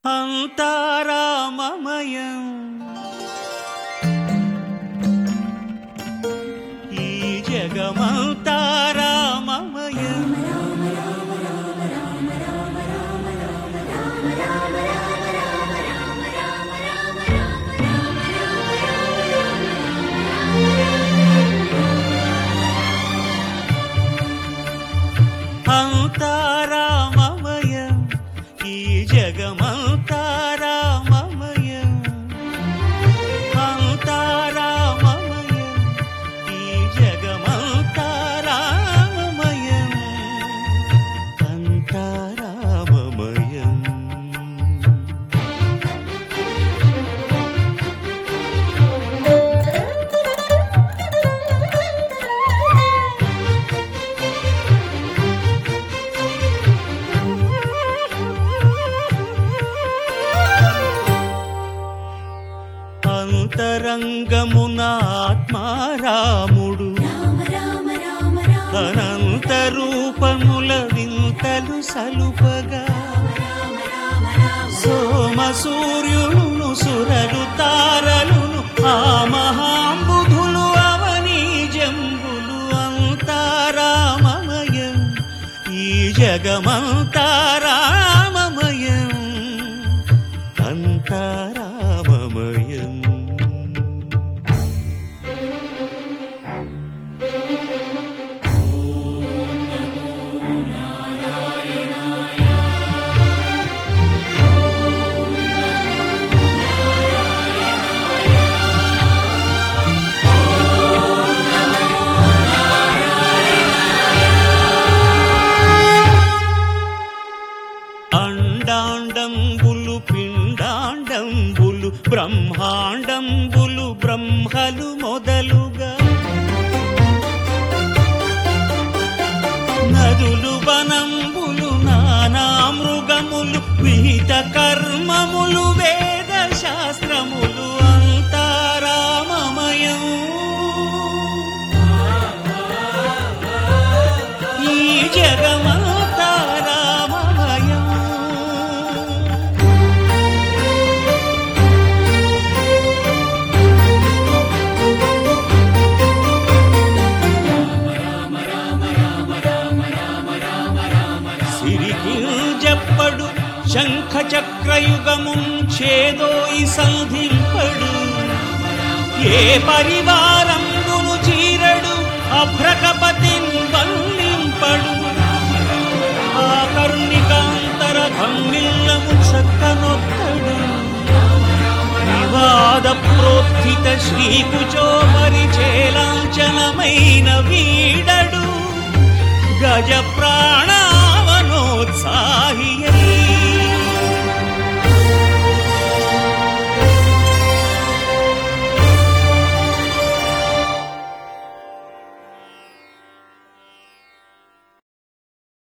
అంతారామమయం ఈ జగమంతారామమయం అంతారామమయం ఈ జగమంతారామమయం అంతారామమయం ఈ జగమంతారామమయం అంతారామమయం అంతరంగమున ఆత్మారాముడు అనంత రూపముల వింతలు సలుపగా సోమ సూర్యులను సురలు తారలును ఆ మహాంబుధులు అవనీ జంబులు అంతారామమయం ఈ జగమంతారామమయం అంతారామమయం అండాండంబులు పిండాండంబులు బ్రహ్మాండంబులు బ్రహ్మలు మొదలుగా నదులు వనంబులు నానా మృగములు విహిత కర్మములు వేద శాస్త్రములు అంతారామమయం ఈ జగమంతారామమయం సిరికి చెప్పడు శంఖ చక్రయుగముంచేదోయి సంధింపడు ఏ పరివారంబును చీరడు అభ్రకపతిన్ వల్లింపడు ఆ కర్ణికాంతర ధమ్మిల్లము చక్కనొక్కడు వివాద ప్రోత్థిత శ్రీకుచో పరిచేలాంచనమైన వీడడు గజ ప్రాణావనోత్సాహియ